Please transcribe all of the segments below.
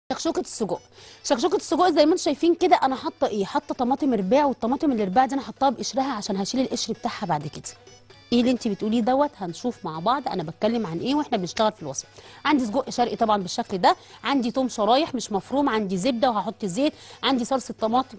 شكشوكه السجق شكشوكه السجق زي ما انتم شايفين كده انا حاطه ايه حاطه طماطم رباع والطماطم الرباع دي انا حطاها بقشرها عشان هشيل القشر بتاعها بعد كده ايه اللي انت بتقوليه دوت هنشوف مع بعض انا بتكلم عن ايه واحنا بنشتغل في الوصف عندي سجق شرقي طبعا بالشكل ده عندي توم شرايح مش مفروم عندي زبده وهحط زيت عندي صلصه طماطم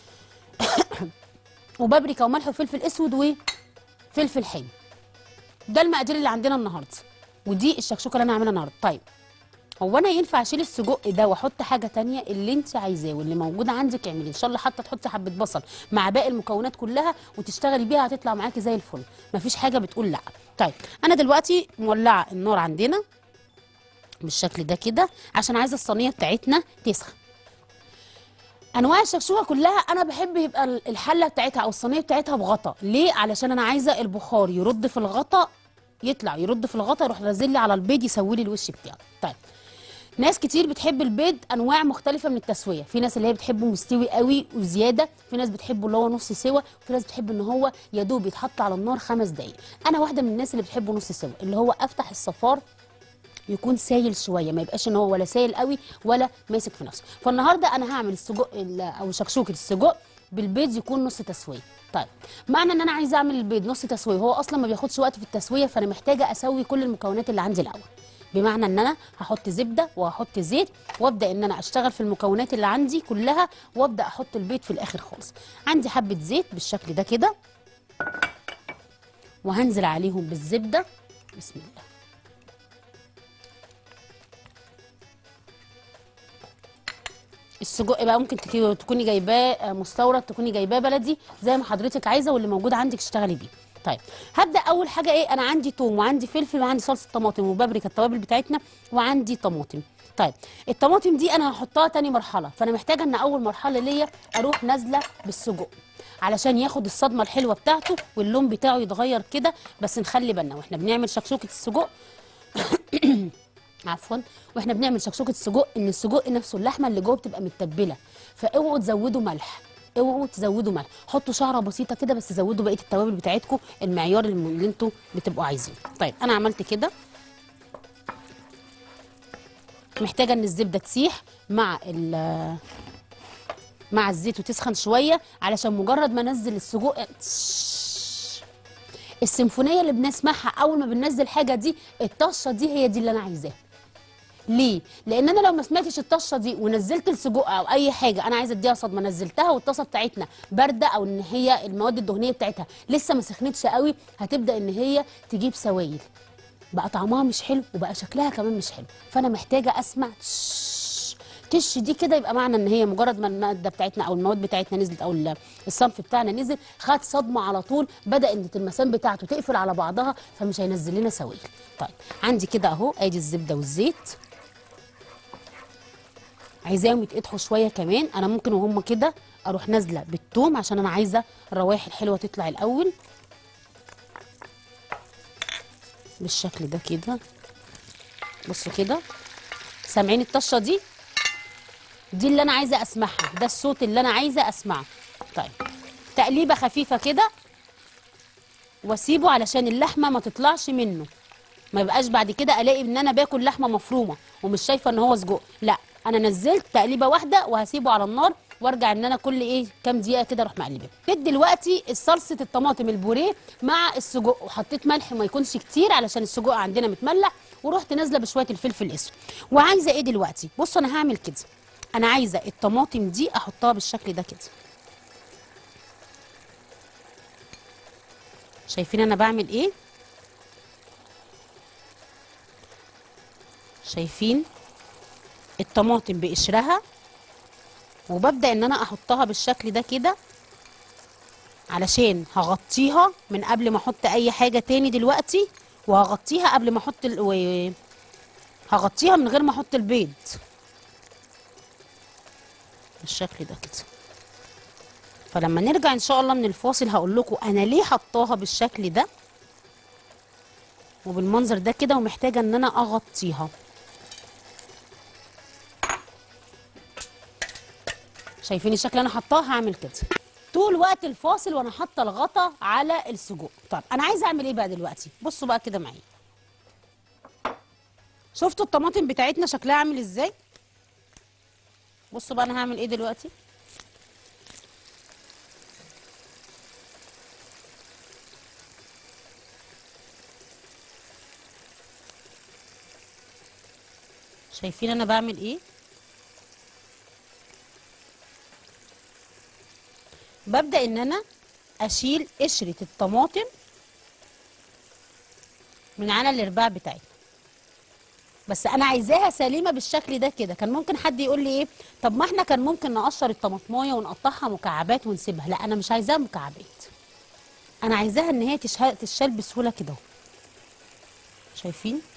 وبابريكا وملح وفلفل اسود وفلفل حامي ده المقادير اللي عندنا النهارده ودي الشكشوكه اللي انا هعملها النهارده طيب هو انا ينفع اشيل السجق ده واحط حاجه تانية اللي انت عايزاه واللي موجود عندك اعملي ان شاء الله حتى تحطي حبه بصل مع باقي المكونات كلها وتشتغلي بيها هتطلع معاكي زي الفل مفيش حاجه بتقول لا طيب انا دلوقتي مولعه النار عندنا بالشكل ده كده عشان عايزه الصينيه بتاعتنا تسخن انواع الشكشوكه كلها انا بحب يبقى الحله بتاعتها او الصينيه بتاعتها بغطا ليه علشان انا عايزه البخار يرد في الغطا يطلع يرد في الغطا يروح نازل لي على البيض يسوي لي الوش بتاعه طيب ناس كتير بتحب البيض انواع مختلفه من التسويه في ناس اللي هي بتحبه مستوي قوي وزياده في ناس بتحبه اللي هو نص سوا في ناس بتحب ان هو يا دوب يتحط على النار خمس دقايق انا واحده من الناس اللي بتحبه نص سوا اللي هو افتح الصفار يكون سايل شويه ما يبقاش ان هو ولا سايل قوي ولا ماسك في نفسه فالنهارده انا هعمل السجق ال- او شكشوكه السجق بالبيض يكون نص تسويه طيب معنى ان انا عايزه اعمل البيض نص تسويه هو اصلا ما بياخدش وقت في التسويه فانا محتاجه اسوي كل المكونات اللي عندي الاول بمعنى ان انا هحط زبده وهحط زيت وابدا ان انا اشتغل في المكونات اللي عندي كلها وابدا احط البيض في الاخر خالص عندي حبه زيت بالشكل ده كده وهنزل عليهم بالزبده بسم الله السجق بقى ممكن تكي- تكوني جايباه آه، مستورد تكوني جايباه بلدي زي ما حضرتك عايزه واللي موجود عندك اشتغلي بيه طيب هبدا اول حاجه ايه انا عندي توم وعندي فلفل وعندي صلصه طماطم وبابريكا التوابل بتاعتنا وعندي طماطم طيب الطماطم دي انا هحطها تاني مرحله فانا محتاجه ان اول مرحله ليا اروح نازله بالسجق علشان ياخد الصدمه الحلوه بتاعته واللون بتاعه يتغير كده بس نخلي بالنا واحنا بنعمل شكشوكه السجق عفوا واحنا بنعمل شكشوكه السجق ان السجق نفسه اللحمه اللي جوه بتبقى متبله فاوعوا تزودوا ملح اوعوا تزودوا ملح حطوا شعره بسيطه كده بس زودوا بقيه التوابل بتاعتكم المعيار الم- اللي انتوا بتبقوا عايزينه طيب انا عملت كده محتاجه ان الزبده تسيح مع ال مع الزيت وتسخن شويه علشان مجرد ما انزل السجق السيمفونيه اللي بنسمعها اول ما بننزل حاجه دي الطشه دي هي دي اللي انا عايزاها ليه؟ لان انا لو ما سمعتش الطشه دي ونزلت السجق او اي حاجه انا عايزه اديها صدمه نزلتها والطاسه بتاعتنا بارده او ان هي المواد الدهنيه بتاعتها لسه ما سخنتش قوي هتبدا ان هي تجيب سوائل بقى طعمها مش حلو وبقى شكلها كمان مش حلو فانا محتاجه اسمع تش تش دي كده يبقى معنى ان هي مجرد ما الماده بتاعتنا او المواد بتاعتنا نزلت او ال- الصنف بتاعنا نزل خد صدمه على طول بدا ان المسام بتاعته تقفل على بعضها فمش هينزل لنا سوائل طيب عندي كده اهو ادي الزبده والزيت عايزاهم يتقطعوا شويه كمان انا ممكن وهم كده اروح نازله بالثوم عشان انا عايزه الروايح الحلوه تطلع الاول بالشكل ده كده بصوا كده سامعين الطشه دي دي اللي انا عايزه اسمعها ده الصوت اللي انا عايزه اسمعه طيب تقليبه خفيفه كده واسيبه علشان اللحمه ما تطلعش منه ما يبقاش بعد كده الاقي ان انا باكل لحمه مفرومه ومش شايفه ان هو سجق لا انا نزلت تقليبه واحده وهسيبه على النار وارجع ان انا كل ايه كام دقيقه كده اروح مقلبه جيت دلوقتي صلصه الطماطم البوريه مع السجق وحطيت ملح ما يكونش كتير علشان السجق عندنا متملح ورحت نازله بشويه الفلفل الاسود وعايزه ايه دلوقتي بصوا انا هعمل كده انا عايزه الطماطم دي احطها بالشكل ده كده شايفين انا بعمل ايه شايفين الطماطم بقشرها وببدا ان انا احطها بالشكل ده كده علشان هغطيها من قبل ما احط اي حاجه تاني دلوقتي وهغطيها قبل ما احط ال... و... هغطيها من غير ما احط البيض بالشكل ده كده فلما نرجع ان شاء الله من الفاصل هقول لكم انا ليه حطاها بالشكل ده وبالمنظر ده كده ومحتاجه ان انا اغطيها شايفين الشكل اللي انا حطاه هعمل كده طول وقت الفاصل وانا حاطه الغطا على السجق طب انا عايزه اعمل ايه بقى دلوقتي بصوا بقى كده معايا شفتوا الطماطم بتاعتنا شكلها عامل ازاي بصوا بقى انا هعمل ايه دلوقتي شايفين انا بعمل ايه ببدأ ان انا اشيل قشرة الطماطم من على الارباع بتاعتها بس انا عايزاها سليمه بالشكل ده كده كان ممكن حد يقول لي ايه طب ما احنا كان ممكن نقشر الطماطمايه ونقطعها مكعبات ونسيبها لا انا مش عايزاها مكعبات انا عايزاها ان هي تشه- تتشال بسهوله كده اهو. شايفين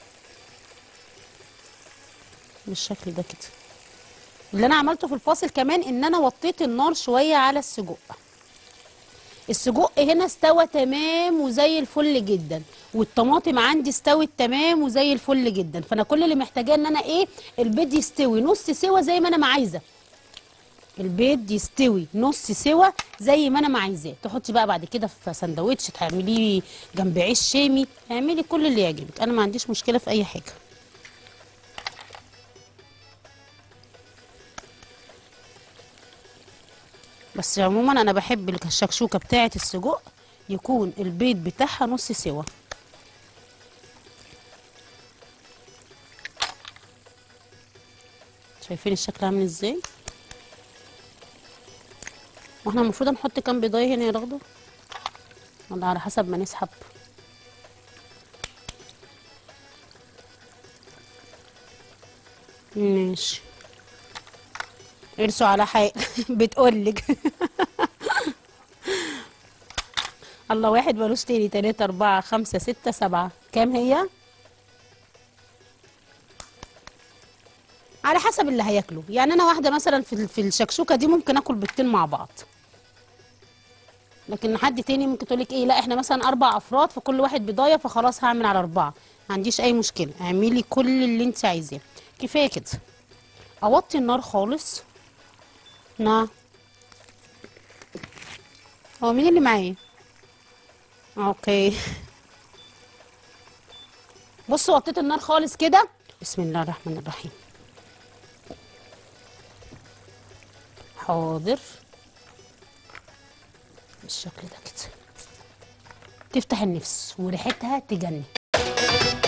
بالشكل ده كده اللي انا عملته في الفاصل كمان ان انا وطيت النار شويه على السجق السجق هنا استوى تمام وزي الفل جدا والطماطم عندي استوت تمام وزي الفل جدا فانا كل اللي محتاجاه ان انا ايه البيض يستوي نص سوا زي ما انا ما عايزه البيض يستوي نص سوا زي ما انا ما عايزاه تحطي بقى بعد كده في سندوتش تعمليه جنب عيش شامي اعملي كل اللي يعجبك انا ما عنديش مشكله في اي حاجه بس عموما انا بحب الشكشوكه بتاعه السجق يكون البيض بتاعها نص سوا شايفين الشكل عامل ازاي واحنا المفروض نحط كام بيضايه هنا يا رغده ولا على حسب ما نسحب ماشي ارسوا على حاجه بتقولك الله واحد ملوش تاني تلاتة أربعة خمسة ستة سبعة كام هي؟ على حسب اللي هياكله يعني أنا واحدة مثلا في ال- في الشكشوكة دي ممكن آكل بيضتين مع بعض لكن حد تاني ممكن تقولك ايه لا احنا مثلا أربع أفراد فكل واحد بضاية فخلاص هعمل على أربعة ما عنديش أي مشكلة اعملي كل اللي انت عايزاه كفاية كده أوطي النار خالص نعم هو مين اللي معايا اوكي بصوا وطيت النار خالص كده بسم الله الرحمن الرحيم حاضر بالشكل ده كده تفتح النفس وريحتها تجنن